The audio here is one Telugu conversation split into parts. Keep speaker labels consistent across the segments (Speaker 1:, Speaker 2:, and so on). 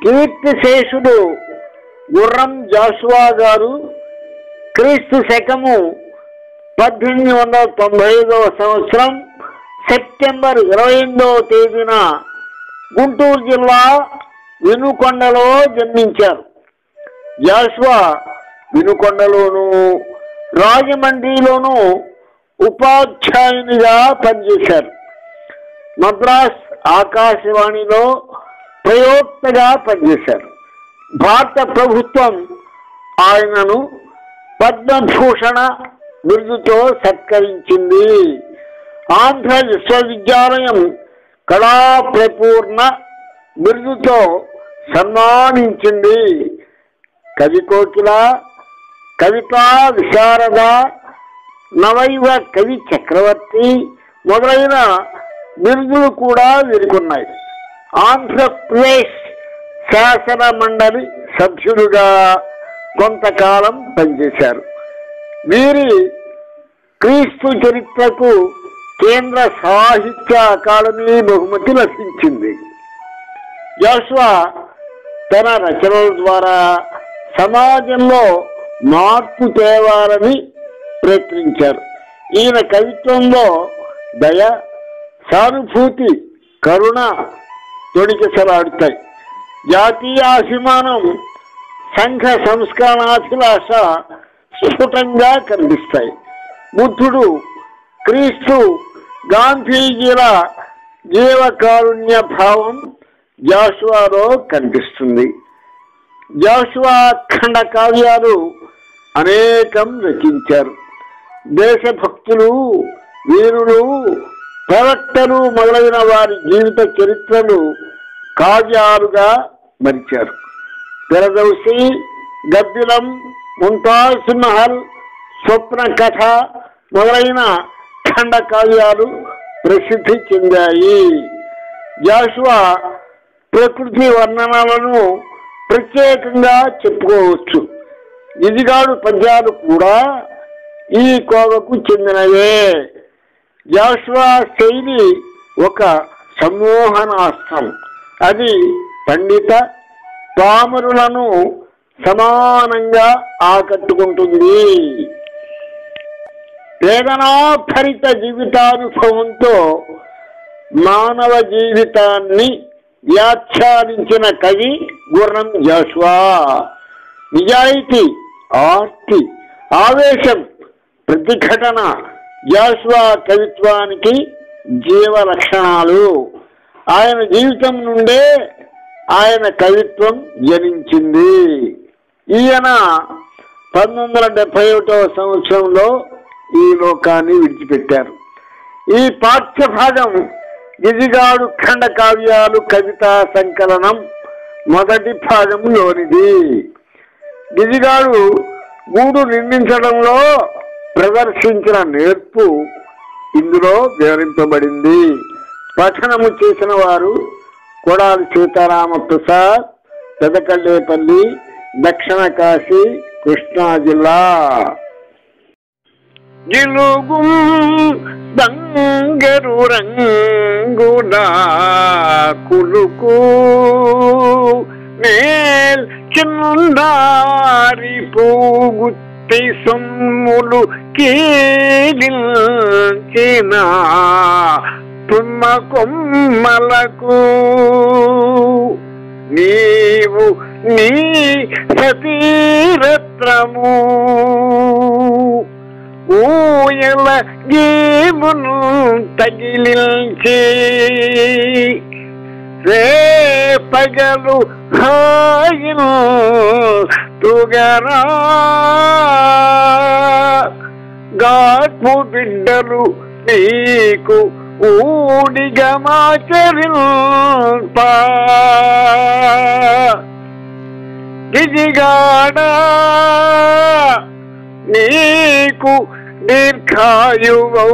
Speaker 1: కీర్తిశేషుడు గుర్రం జాషువా గారు క్రీస్తు శకము పద్దెనిమిది వందల తొంభై ఐదవ సంవత్సరం సెప్టెంబర్ ఇరవై ఎనిమిదవ తేదీన గుంటూరు జిల్లా వినుకొండలో జన్మించారు జాషువా వినుకొండలోను రాజమండ్రిలోను ఉపాధ్యాయునిగా పనిచేశారు మద్రాస్ ఆకాశవాణిలో ప్రయోక్తగా పనిచేశారు భారత ప్రభుత్వం ఆయనను పద్మభూషణ బిరుదుతో సత్కరించింది ఆంధ్ర విశ్వవిద్యాలయం కళా ప్రపూర్ణ బిరుదుతో సన్మానించింది కవి కోకిల కవితా విశారద నవైవ కవి చక్రవర్తి మొదలైన బిరుదులు కూడా వీరుకున్నాయి ఆంధ్రప్రదేశ్ శాసన మండలి సభ్యులుగా కొంతకాలం పనిచేశారు వీరి క్రీస్తు చరిత్రకు కేంద్ర సాహిత్య అకాడమీ బహుమతి లభించింది జోష్వా తన రచనల ద్వారా సమాజంలో మార్పు తేవాలని ప్రయత్నించారు ఈయన కవిత్వంలో దయ సానుభూతి కరుణ తొడికిసలాడుతాయి జాతీయాభిమానం సంఘ సంస్కరణాభిలాష స్ఫుటంగా కనిపిస్తాయి బుద్ధుడు క్రీస్తు గాంధీజీల జీవకారుణ్య భావం జాషువాలో కనిపిస్తుంది జాషువా ఖండ కావ్యాలు అనేకం రచించారు దేశభక్తులు వీరులు ప్రవక్తలు మొదలైన వారి జీవిత చరిత్రలు కావ్యాలుగా మరిచారు పిరదౌసి గద్దిలం ముంతాజ్ మహల్ స్వప్న కథ మొదలైన ఖండ కావ్యాలు ప్రసిద్ధి చెందాయి జాషువా ప్రకృతి వర్ణనలను ప్రత్యేకంగా చెప్పుకోవచ్చు ఇదిగాడు పద్యాలు కూడా ఈ కోవకు చెందినవే జాషువా శైలి ఒక సమ్మోహనాస్త్రం అది పండిత పామరులను సమానంగా ఆకట్టుకుంటుంది వేదనాభరిత జీవితానుభవంతో మానవ జీవితాన్ని వ్యాఖ్యానించిన కవి గుర్రం జాషువా నిజాయితీ ఆర్తి ఆవేశం ప్రతిఘటన జాషువా కవిత్వానికి జీవ లక్షణాలు ఆయన జీవితం నుండే ఆయన కవిత్వం జనించింది ఈయన పంతొమ్మిది వందల డెబ్బై ఒకటవ సంవత్సరంలో ఈ లోకాన్ని విడిచిపెట్టారు ఈ పాఠ్యభాగం గిజిగాడు ఖండ కావ్యాలు కవితా సంకలనం మొదటి భాగంలోనిది గిజిగాడు గూడు నిర్మించడంలో ప్రదర్శించిన నేర్పు ఇందులో వివరింపబడింది పఠనము చేసిన వారు కొడాలి సీతారామ ప్రసాద్ పెదకల్లేపల్లి దక్షిణ కాశీ కృష్ణా జిల్లా జిలుగుం బంగరు రంగున కులుకు మేల్ చిన్నారి పూగుత్తి సొమ్ములు కీలించిన తుమ్మ కొమ్మలకు నీవు నీ సతీరత్రము ఊయల గీమును తగిలించి రే పగలు హాయిను తుగరా గాట్ము బిడ్డలు నీకు ఊడిగమాచరిల్ప గిజిగాడా నీకు దీర్ఘాయువౌ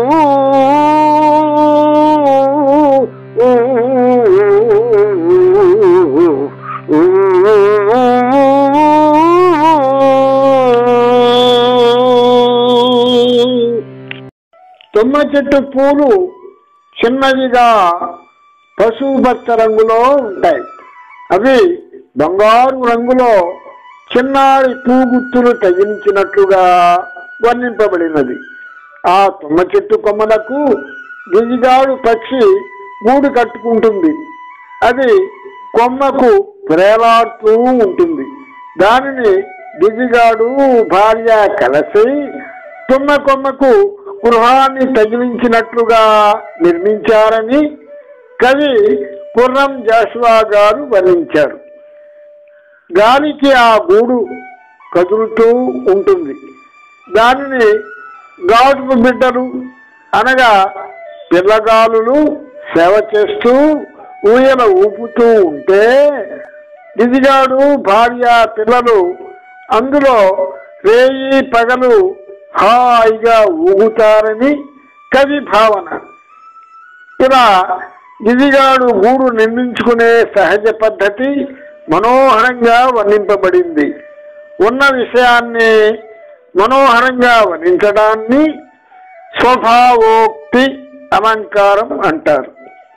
Speaker 1: తుమ్మ చెట్టు పూలు చిన్నవిగా పశుపచ్చ రంగులో ఉంటాయి అవి బంగారు రంగులో చిన్నారి పూగుత్తులు తగిలించినట్లుగా వర్ణింపబడినది ఆ తుమ్మ చెట్టు కొమ్మలకు గిజిగాడు పక్షి గూడు కట్టుకుంటుంది అది కొమ్మకు ప్రేలాడుతూ ఉంటుంది దానిని గిజిగాడు భార్య కలిసి తుమ్మ కొమ్మకు గృహాన్ని తగిలించినట్లుగా నిర్మించారని కవి కుర్రం జాషువా గారు వర్ణించారు గాలికి ఆ గూడు కదులుతూ ఉంటుంది దానిని గాడుపు బిడ్డలు అనగా పిల్లగాలులు సేవ చేస్తూ ఊయల ఊపుతూ ఉంటే దిదిగాడు భార్య పిల్లలు అందులో రేయి పగలు హాయిగా ఊగుతారని కవి భావన ఇలా గిజిగాడు గూడు నిర్మించుకునే సహజ పద్ధతి మనోహరంగా వర్ణింపబడింది ఉన్న విషయాన్ని మనోహరంగా వర్ణించడాన్ని స్వభావోక్తి అలంకారం అంటారు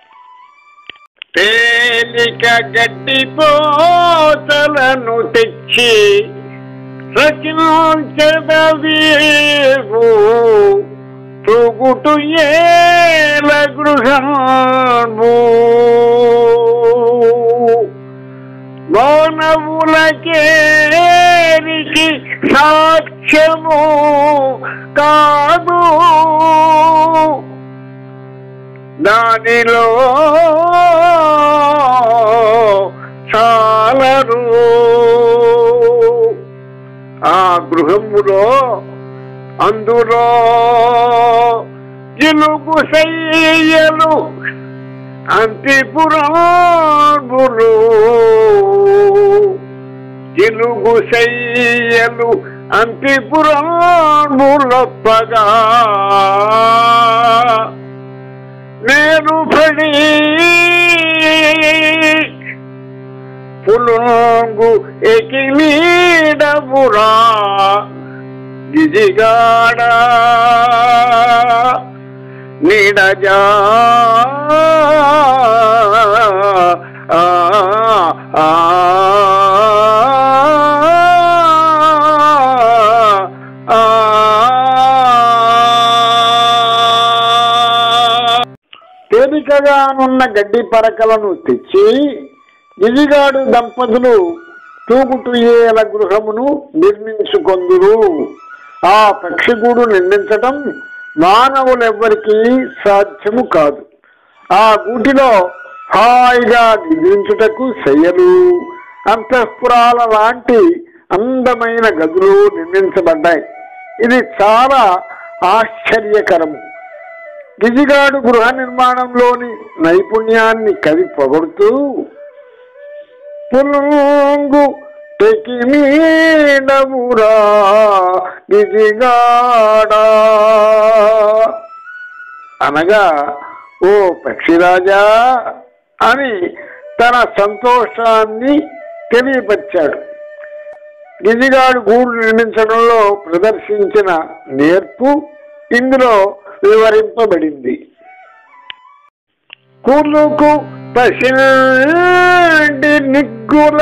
Speaker 1: తేలిక గడ్డి పోతలను తెచ్చి రచించదవీవు తూగుటు ఏల గృహము మానవులకేరికి సాక్ష్యము కాదు దానిలో చాలరు ఆ గృహములో అందులో జిలుగు శయ్యలు అంతిపురాణులు జిలుగు శయ్యలు అంతిపురాణులొప్పగా నేను పడి పులుంగు ఎకిమీడమురా గిజిగాడ నిడజా ఆ, ఆ, ఆ, తేలికగానున్న గడ్డి పరకలను తెచ్చి గిజిగాడు దంపతులు తూగుటుయేల గృహమును నిర్మించుకొందురు ఆ పక్షిగూడు నిర్మించటం మానవులెవ్వరికీ సాధ్యము కాదు ఆ గూటిలో హాయిగా నిద్రించుటకు శయ్యలు అంతఃపురాల లాంటి అందమైన గదులు నిర్మించబడ్డాయి ఇది చాలా ఆశ్చర్యకరము గిజిగాడు గృహ నిర్మాణంలోని నైపుణ్యాన్ని కవి పొగడుతూ పులుంగు తెకిమీడమురా గిజిగాడా అనగా ఓ పక్షిరాజా అని తన సంతోషాన్ని తెలియపరిచాడు గిజిగాడు గూడు నిర్మించడంలో ప్రదర్శించిన నేర్పు ఇందులో వివరింపబడింది కులుకు పశిండి నిగ్గుల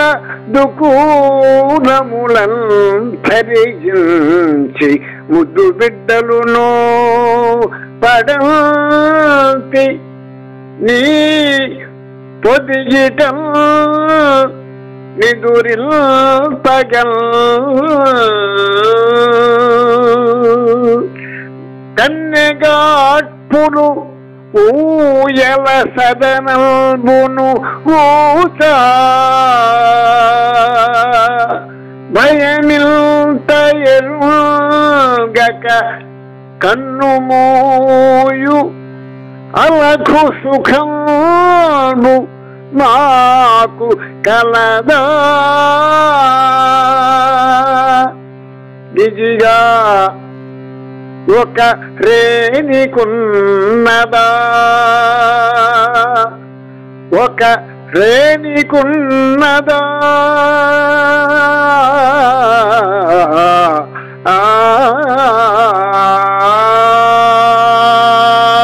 Speaker 1: దుకూలములంతరించి ముద్దు బిడ్డలును పడంతి నీ పొదిగిటం నిదురిల్ పగల్ కన్నెగాట్పులు ఊయల సదనల్బును ఊచ భయమిల్త ఎరుగక కన్ను మూయు అలఘు సుఖము నాకు కలదా దిజిగా ఒక రేణికున్నదా ఒక రేణికున్నదా ఆ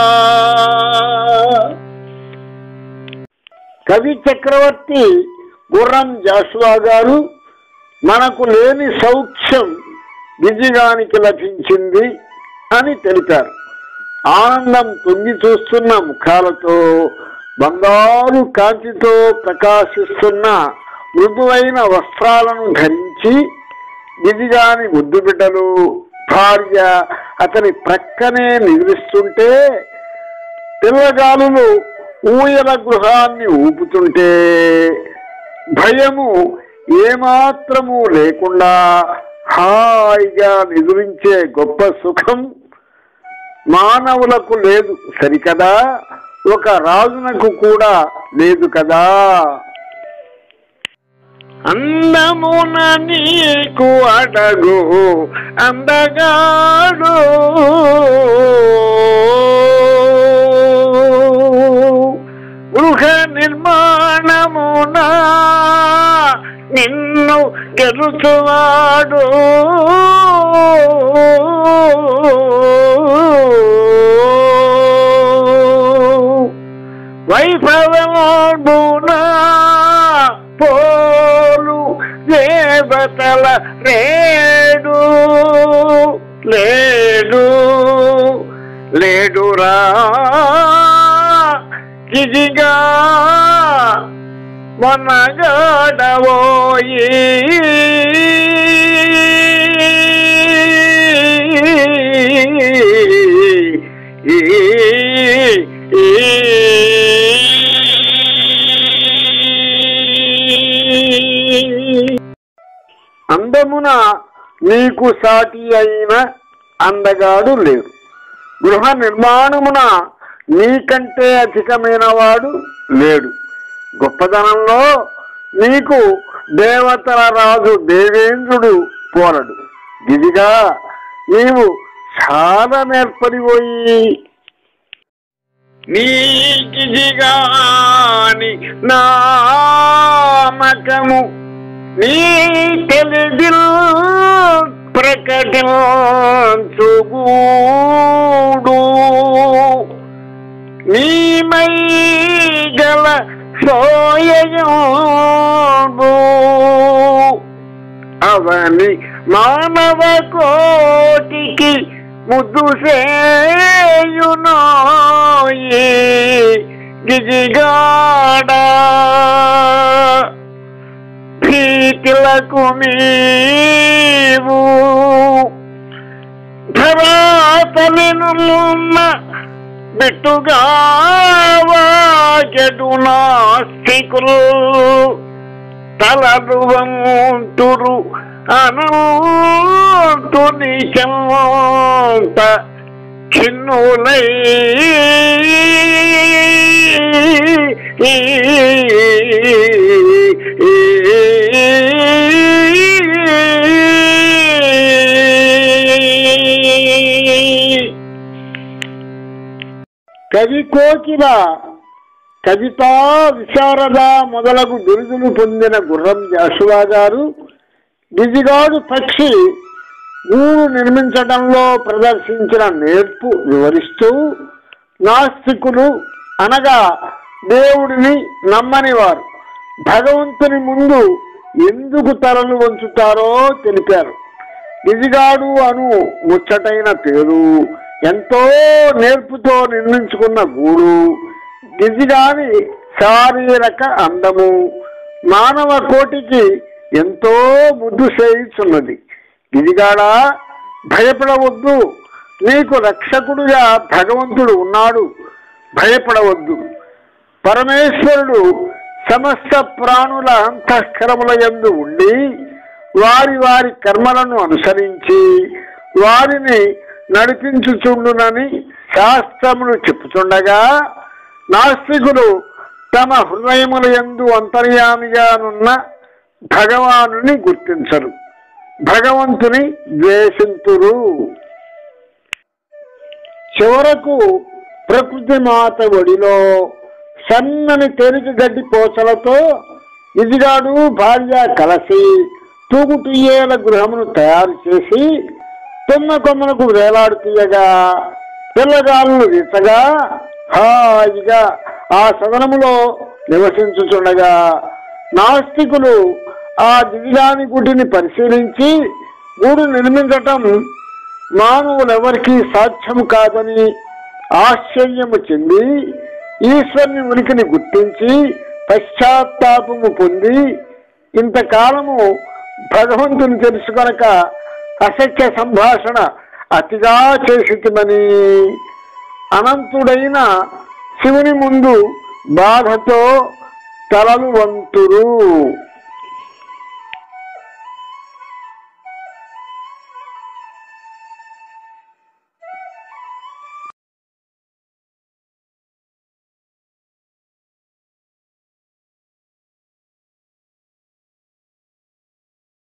Speaker 1: కవి చక్రవర్తి గుర్రం జాషువా గారు మనకు లేని సౌఖ్యం విజయానికి లభించింది అని తెలిపారు ఆనందం తొంగి చూస్తున్న ముఖాలతో బంగారు కాంతితో ప్రకాశిస్తున్న మృదువైన వస్త్రాలను ధరించి గిరిగాని ముద్దు బిడ్డలు భార్య అతని ప్రక్కనే నిద్రిస్తుంటే పిల్లగాలులు ఊయల గృహాన్ని ఊపుతుంటే భయము ఏమాత్రము లేకుండా హాయిగా నిద్రించే గొప్ప సుఖం మానవులకు లేదు సరికదా ఒక రాజునకు కూడా లేదు కదా అందమున నీకు అడగు అందగాడు గృహ నిర్మాణమున నిన్ను గెలుచువాడు వైభవమున పోలు దేవతల రేడు లేడు లేడురా గిజిగా మనగాడవోయి అందమున నీకు సాటి అయిన అందగాడు లేడు గృహ నిర్మాణమున నీకంటే అధికమైన వాడు లేడు గొప్పదనంలో నీకు దేవతల రాజు దేవేంద్రుడు పోలడు దిదిగా నీవు చాలా నేర్పడిపోయి నీకిదిగాని నామకము నీ తెలిదిల్ ప్రకటించుగూడు నీమై గల సోయయోడు అవని మానవ కోటికి ముద్దు సేయునోయి గిజిగాడా భీతిలకు నీవు ధరాతలినున్న బిట్టుగా వాగెడు నాస్తికులు తలలు వంతురు అనంతుని చెంత చిన్నులై కవి కోకిల కవితా విశారద మొదలగు బిరుదులు పొందిన గుర్రం జాషువా గారు గిజిగాడు పక్షి గూడు నిర్మించడంలో ప్రదర్శించిన నేర్పు వివరిస్తూ నాస్తికులు అనగా దేవుడిని నమ్మని వారు భగవంతుని ముందు ఎందుకు తలలు వంచుతారో తెలిపారు గిజిగాడు అను ముచ్చటైన పేరు ఎంతో నేర్పుతో నిర్మించుకున్న గూడు గిజిగాని శారీరక అందము మానవ కోటికి ఎంతో ముద్దు చేయుచున్నది గిజిగాడా భయపడవద్దు నీకు రక్షకుడుగా భగవంతుడు ఉన్నాడు భయపడవద్దు పరమేశ్వరుడు సమస్త ప్రాణుల అంతఃకరముల యందు ఉండి వారి వారి కర్మలను అనుసరించి వారిని నడిపించుచుండునని శాస్త్రములు చెప్పుచుండగా నాస్తికులు తమ హృదయముల యందు అంతర్యామిగానున్న భగవానుని గుర్తించరు భగవంతుని ద్వేషింతురు చివరకు ప్రకృతి మాత ఒడిలో సన్నని తేలిక గడ్డి పోచలతో ఇదిగాడు భార్య కలసి తూగుటుయ్యేల గృహమును తయారు చేసి తుమ్మ కొమ్మలకు వేలాడుతీయగా పిల్లగాళ్ళు వీచగా హాయిగా ఆ సదనములో నివసించుచుండగా నాస్తికులు ఆ దివ్యాని గుడిని పరిశీలించి గూడు నిర్మించటం మానవులెవరికీ సాధ్యం కాదని ఆశ్చర్యము చెంది ఈశ్వరుని ఉనికిని గుర్తించి పశ్చాత్తాపము పొంది ఇంతకాలము భగవంతుని తెలుసుకొనక అసత్య సంభాషణ అతిగా చేసిమని అనంతుడైన శివుని ముందు బాధతో తలలు వంతురు